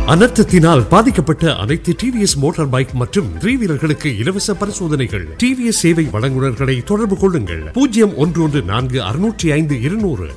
அனர்த்தத்தினால் பாதிக்கப்பட்ட அனைத்து TVS motor bike மற்றும் த்ரீ வீலர்களுக்கு இலவச பரிசோதனைகள் டிவிஎஸ் சேவை வழங்குநர்களை தொடர்பு கொள்ளுங்கள் பூஜ்ஜியம் ஒன்று ஒன்று நான்கு அறுநூற்றி ஐந்து இருநூறு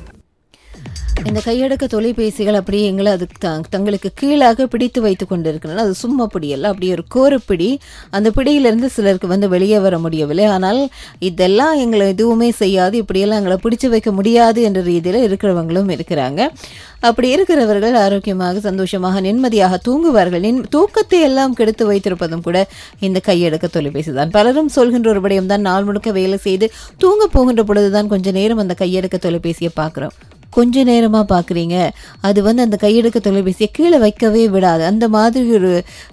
இந்த கையடக்க தொலைபேசிகள் அப்படியே எங்களை அதுக்கு த- தங்களுக்கு கீழாக பிடித்து வைத்து கொண்டிருக்கின்றன அது சும்மா பிடியல்ல அப்படியே ஒரு கோரப்பிடி அந்த பிடியிலிருந்து சிலருக்கு வந்து வெளியே வர முடியவில்லை ஆனால் இதெல்லாம் எங்களை எதுவுமே செய்யாது இப்படியெல்லாம் எங்களை பிடிச்சு வைக்க முடியாது என்ற ரீதியில் இருக்கிறவங்களும் இருக்கிறாங்க அப்படி இருக்கிறவர்கள் ஆரோக்கியமாக சந்தோஷமாக நிம்மதியாக தூங்குவார்கள் நின் தூக்கத்தை எல்லாம் கெடுத்து வைத்திருப்பதும் கூட இந்த கையடக்க தொலைபேசி தான் பலரும் சொல்கின்ற ஒரு விடயம் தான் நாள் முழுக்க வேலை செய்து தூங்க போகின்ற பொழுதுதான் கொஞ்ச நேரம் அந்த கையடக்க தொலைபேசியை பார்க்குறோம் கொஞ்ச நேரமா பார்க்குறீங்க அது வந்து அந்த கையெடுக்க தொலைபேசியை கீழே வைக்கவே விடாது அந்த மாதிரி ஒரு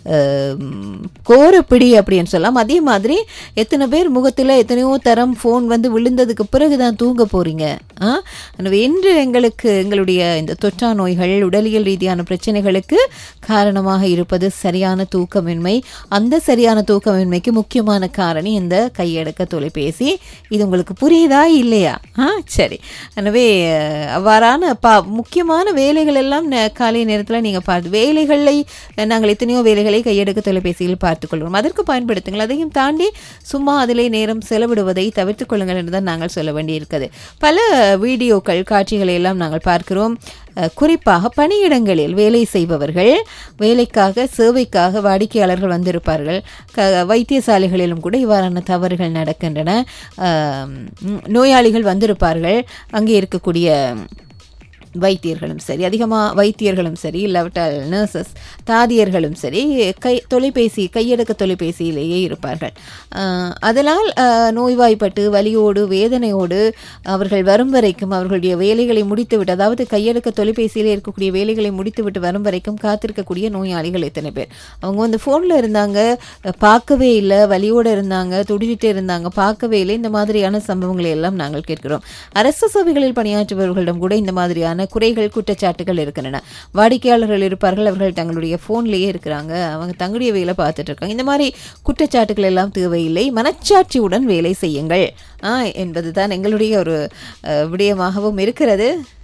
அஹ், கோரப்பிடி அப்படின்னு சொல்லலாம் அதே மாதிரி எத்தனை பேர் முகத்தில் எத்தனையோ தரம் ஃபோன் வந்து விழுந்ததுக்கு பிறகு தான் தூங்க போறீங்க ஆ எனவே இன்று எங்களுக்கு எங்களுடைய இந்த தொற்றா நோய்கள் உடலியல் ரீதியான பிரச்சனைகளுக்கு காரணமாக இருப்பது சரியான தூக்கமின்மை அந்த சரியான தூக்கமின்மைக்கு முக்கியமான காரணி இந்த கையடக்க தொலைபேசி இது உங்களுக்கு புரியுதா இல்லையா ஆ சரி எனவே அஹ், அவ்வாறான பா முக்கியமான வேலைகள் எல்லாம் ந- காலை நேரத்தில் நீங்கள் பார்த்து வேலைகளை அஹ், நாங்கள் எத்தனையோ வேலைகளை கையெடுக்க தொலைபேசியில் பார்த்துக்கொள்கிறோம் அதற்கு பயன்படுத்துங்கள் அதையும் தாண்டி சும்மா அதிலே நேரம் செலவிடுவதை தவிர்த்துக் கொள்ளுங்கள் என்று தான் நாங்கள் சொல்ல வேண்டியிருக்கிறது பல வீடியோக்கள் காட்சிகளை எல்லாம் நாங்கள் பார்க்கிறோம் அஹ், குறிப்பாக பணியிடங்களில் வேலை செய்பவர்கள் வேலைக்காக சேவைக்காக வாடிக்கையாளர்கள் வந்திருப்பார்கள் க வைத்தியசாலைகளிலும் கூட இவ்வாறான தவறுகள் நடக்கின்றன அஹ், ம், நோயாளிகள் வந்திருப்பார்கள் அங்கே இருக்கக்கூடிய வைத்தியர்களும் சரி அதிகமாக வைத்தியர்களும் சரி இல்லாவிட்டால் நர்சஸ் தாதியர்களும் சரி கை தொலைபேசி கையடக்க தொலைபேசியிலேயே இருப்பார்கள் ஆஹ் அதனால் ஆஹ் நோய்வாய்ப்பட்டு வலியோடு வேதனையோடு அவர்கள் வரும் வரைக்கும் அவர்களுடைய வேலைகளை முடித்துவிட்டு அதாவது கையடக்க தொலைபேசியில் இருக்கக்கூடிய வேலைகளை முடித்துவிட்டு வரும் வரைக்கும் காத்திருக்கக்கூடிய நோயாளிகள் எத்தனை பேர் அவங்க வந்து ஃபோனில் இருந்தாங்க பார்க்கவே இல்லை வலியோடு இருந்தாங்க துடிச்சிட்டு இருந்தாங்க பார்க்கவே இல்லை இந்த மாதிரியான சம்பவங்களை எல்லாம் நாங்கள் கேட்கிறோம் அரசு சபைகளில் பணியாற்றுபவர்களிடம் கூட இந்த மாதிரியான குறைகள் குற்றச்சாட்டுகள் இருக்கின்றன வாடிக்கையாளர்கள் இருப்பார்கள் அவர்கள் தங்களுடைய ஃபோன்லேயே இருக்கிறாங்க அவங்க தங்களுடைய வேலை பார்த்துட்டு இருக்காங்க இந்த மாதிரி குற்றச்சாட்டுகள் எல்லாம் தேவையில்லை மனச்சாட்சியுடன் வேலை செய்யுங்கள் ஆ என்பதுதான் எங்களுடைய ஒரு அஹ், விடயமாகவும் இருக்கிறது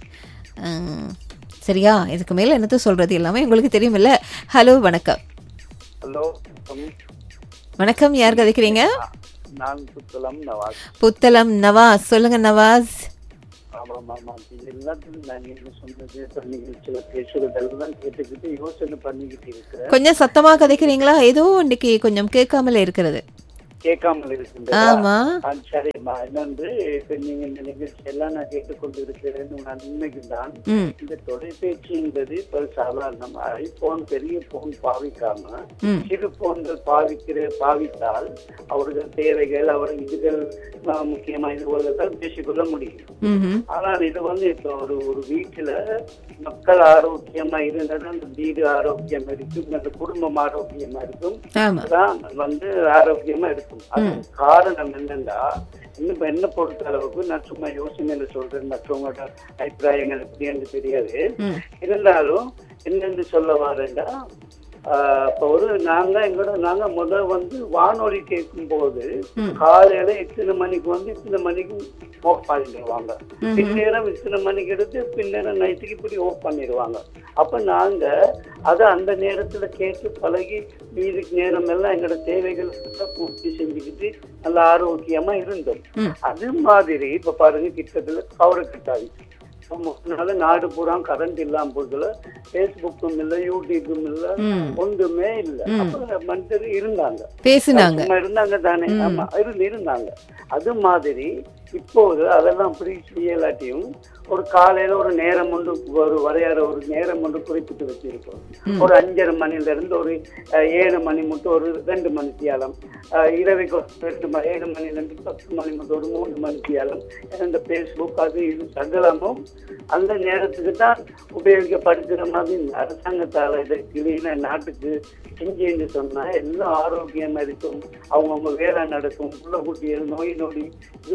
அஹ், சரியா இதுக்கு மேல என்னத்த சொல்றது எல்லாமே உங்களுக்கு தெரியுமில்ல ஹலோ வணக்கம் ஹலோ வணக்கம் யார் கதைக்கிறீங்க நான் புத்தளம் நவாஸ் புத்தளம் நவாஸ் சொல்லுங்க நவாஸ் ஆமாம் ஆமாம் இது எல்லாத்துக்கும் நான் என்ன சொன்னது இப்போ நீங்கள் சில பேசுறதெல்லாம் கேட்டுக்கிட்டு யோசனை பண்ணிக்கிட்டு இருக்கிறேன் கொஞ்சம் சத்தமா கதைக்கிறீங்களா ஏதோ இன்னைக்கு கொஞ்சம் கேட்காமல இருக்கிறது கேட்காமல் இருக்கின்றதா ஆமா ஆ, சரிம்மா என்னன்று இப்ப நீங்க இந்த நிகழ்ச்சி எல்லாம் நான் கேட்டுக்கொண்டு இருக்கிறேன் நான் உண்மைக்கு தான் ம் இந்த தொலைபேசிங்கிறது இப்ப சாதாரணமா ஐபோன் பெரிய போன் பாவிக்காம ம் சிறு போன்கள் பாவிக்கிற பாவித்தால் அவர்கள் தேவைகள் அவர் இதுகள் ஆ, முக்கியமா இதுகள் பேசிக்கொள்ள முடியும் ம்ஹும். ஆனால் இது வந்து இப்போ ஒரு ஒரு வீட்டுல மக்கள் ஆரோக்கியமா இருந்தது அந்த வீடு ஆரோக்கியம் இருக்கும் அந்த குடும்பம் ஆரோக்கியமா இருக்கும் ஆமா தான் வந்து ஆரோக்கியமா இருக்கும் அது காரணம் என்னன்னா இன்னும் இப்ப என்ன பொறுத்த அளவுக்கு நான் சும்மா யோசனையில சொல்றேன் மற்றவங்களோட அபிப்பிராயங்கள் எப்படி என்று தெரியாது ம் இருந்தாலும் என்னென்று சொல்ல வரேன்டா ஆஹ் இப்ப ஒரு நாங்க எங்களோட நாங்க முதல் வந்து வானொலி கேட்கும் போது ம். காலையில இத்தனை மணிக்கு வந்து இத்தனை மணிக்கு ஆஃப் பண்ணிடுவாங்க பின்னேரம் இத்தனை மணிக்கு எடுத்து பின்னேரம் நைட்டுக்கு இப்படி ஆஃப் பண்ணிடுவாங்க அப்ப நாங்க அதை அந்த நேரத்துல கேட்டு பழகி மீதிக்கு நேரம் எல்லாம் எங்களோட தேவைகள் எல்லாம் பூர்த்தி செஞ்சுக்கிட்டு நல்ல ஆரோக்கியமா இருந்தோம் ம். அது மாதிரி இப்ப பாருங்க கிட்டத்துல கவர கட்டாது அதனால நாடு பூரா கரண்ட் இல்லாம போதுல பேஸ்புக்கும் இல்ல யூடியூப்பும் இல்ல ம் ஒன்றுமே இல்ல அப்ப மனிதர் இருந்தாங்க பேசுனாங்க சும்மா இருந்தாங்க தானே ஆமா இருந்து இருந்தாங்க அது மாதிரி இப்போது அதெல்லாம் அப்படி செய்யலாட்டியும் ஒரு காலையில ஒரு நேரம் ஒன்று ஒரு வரையாற ஒரு நேரம் ஒன்று குறிப்பிட்டு வச்சிருக்கோம் ஒரு அஞ்சரை மணில இருந்து ஒரு அஹ், ஏழு மணி மட்டும் ஒரு ரெண்டு மணி தியாலம் அஹ், இரவுக்கு ஒரு ரெண்டு மணி ஏழு மணில இருந்து பத்து மணி மட்டும் ஒரு மூணு மணி தியாலம் இந்த பேஸ்புக் அது இது சகலமும் அந்த நேரத்துக்கு தான் உபயோகிக்கப்படுகிற மாதிரி இந்த அரசாங்கத்தால இதை கிளீன நாட்டுக்கு செஞ்சு சொன்னா எல்லாம் ஆரோக்கியமா இருக்கும் அவங்கவுங்க வேலை நடக்கும் புள்ள குட்டிகள் நோய் நொடி இதுகள் எல்லாம்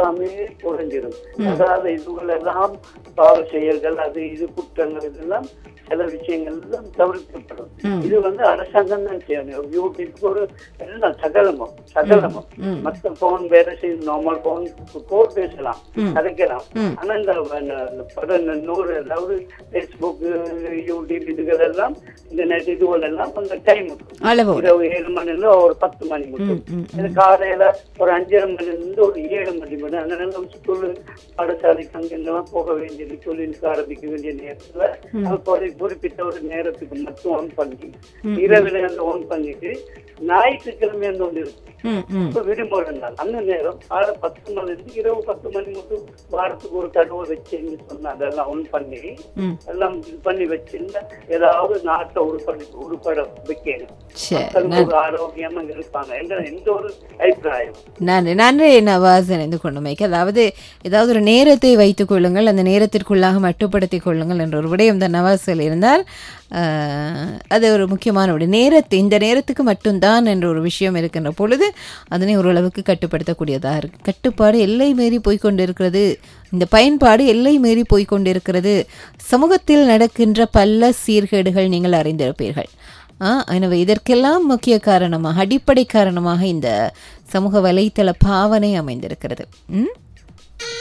எல்லாமே குறைஞ்சிடும் அதாவது இதுகள் எல்லாம் பாவ செயல்கள் அது இது குற்றங்கள் இதெல்லாம் சில விஷயங்கள் எல்லாம் தவிர்க்கப்படும் இது வந்து அரசாங்கம் தான் செய்யணும் யூடியூப் ஒரு எல்லாம் சகலமும் சகலமும் மத்த போன் வேற செய்யும் நார்மல் போன் போன் பேசலாம் கதைக்கலாம் ஆனா இந்த இந்த படம் இந்த நூறு அதாவது பேஸ்புக் யூடியூப் இதுகள் எல்லாம் இந்த நெட் இதுகள் எல்லாம் அந்த டைம் அளவு இரவு ஏழு மணில ஒரு பத்து மணி மட்டும் இது காலையில ஒரு அஞ்சரை மணில இருந்து ஒரு ஏழு மணி மட்டும் அதனால ஸ்கூல் பாடசாலைக்கு அங்கெல்லாம் போக வேண்டியது தொழிலுக்கு ஆரம்பிக்க வேண்டிய நேரத்துல அது ஒரு குறிப்பிட்ட ஒரு நேரத்துக்கு மட்டும் ஆன் பண்ணி இரவுல அந்த ஆன் பண்ணிட்டு ஞாயிற்றுக்கிழமை அந்த ஒன்று இருக்கு ம் ம் இப்ப விடுமுறை நாள் அந்த நேரம் காலை பத்து மணி இருந்து இரவு பத்து மணி மட்டும் வாரத்துக்கு ஒரு தடவை வச்சுன்னு சொன்ன அதெல்லாம் ஒன் பண்ணி ம் எல்லாம் இது பண்ணி வச்சிருந்தா ஏதாவது நாட்டை உருப்படி உருப்பட வைக்கணும் சரி மக்களுக்கு ஒரு ஆரோக்கியமா இருப்பாங்க என்ற எந்த ஒரு அபிப்பிராயம் நன்றி நன்றி நவாஸ் இணைந்து கொண்டுமைக்கு அதாவது ஏதாவது ஒரு நேரத்தை வைத்துக் கொள்ளுங்கள் அந்த நேரத்திற்குள்ளாக மட்டுப்படுத்திக் கொள்ளுங்கள் என்ற ஒரு விடயம் தான் நவாஸ் இருந்தால் அது ஒரு முக்கியமான விட நேரத்தை இந்த நேரத்துக்கு மட்டும்தான் என்ற ஒரு விஷயம் இருக்கின்ற பொழுது அதனை ஓரளவுக்கு கட்டுப்படுத்தக்கூடியதாக இருக்கு கட்டுப்பாடு எல்லை மீறி போய்க்கொண்டிருக்கிறது இந்த பயன்பாடு எல்லை மீறி போய்க்கொண்டிருக்கிறது சமூகத்தில் நடக்கின்ற பல சீர்கேடுகள் நீங்கள் அறிந்திருப்பீர்கள் ஆ, எனவே இதற்கெல்லாம் முக்கிய காரணமாக அடிப்படை காரணமாக இந்த சமூக வலைத்தள பாவனை அமைந்திருக்கிறது ம்